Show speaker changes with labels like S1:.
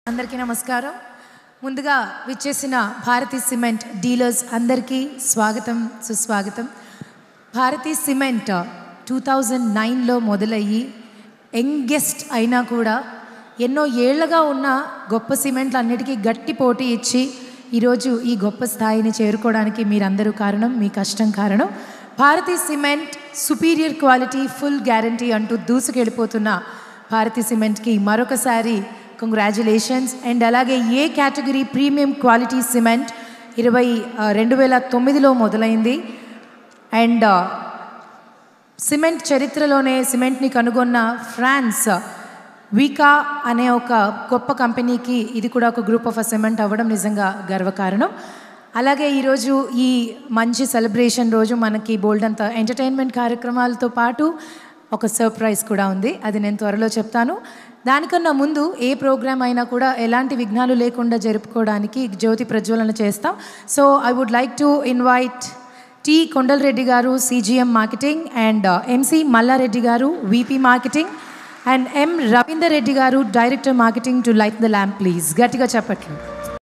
S1: అందరికీ నమస్కారం ముందుగా విచ్చేసిన భారతీ సిమెంట్ డీలర్స్ అందరికీ స్వాగతం సుస్వాగతం భారతీ సిమెంట్ టూ థౌజండ్ నైన్లో మొదలయ్యి యంగెస్ట్ అయినా కూడా ఎన్నో ఏళ్లగా ఉన్న గొప్ప సిమెంట్లు అన్నిటికీ గట్టి పోటీ ఇచ్చి ఈరోజు ఈ గొప్ప స్థాయిని చేరుకోవడానికి మీరందరూ కారణం మీ కష్టం కారణం Bharathi cement superior quality full guarantee అంటూ దూసుకెళ్ళిపోతున్న భారతీ సిమెంట్కి మరొకసారి కంగ్రాచులేషన్స్ అండ్ అలాగే A category premium quality cement ఇరవై ఆ, రెండు వేల తొమ్మిదిలో మొదలైంది అండ్ ఆ, సిమెంట్ చరిత్రలోనే సిమెంట్ని కనుగొన్న ఫ్రాన్స్ వీకా అనే ఒక గొప్ప కంపెనీకి ఇది కూడా ఒక గ్రూప్ ఆఫ్ సిమెంట్ అవ్వడం నిజంగా గర్వకారణం అలాగే ఈరోజు ఈ మంచి సెలబ్రేషన్ రోజు మనకి బోల్డ్ అంత ఎంటర్టైన్మెంట్ కార్యక్రమాలతో పాటు ఒక సర్ప్రైజ్ కూడా ఉంది అది నేను త్వరలో చెప్తాను దానికన్నా ముందు ఏ ప్రోగ్రామ్ అయినా కూడా ఎలాంటి విఘ్నాలు లేకుండా జరుపుకోవడానికి జ్యోతి ప్రజ్వలన చేస్తాం so I would like to invite T Kondala Reddy garu CGM marketing and MC Malla Reddy garu VP marketing and M Ravinder Reddy garu director marketing to light the lamp please గట్టిగా చెప్పట్లు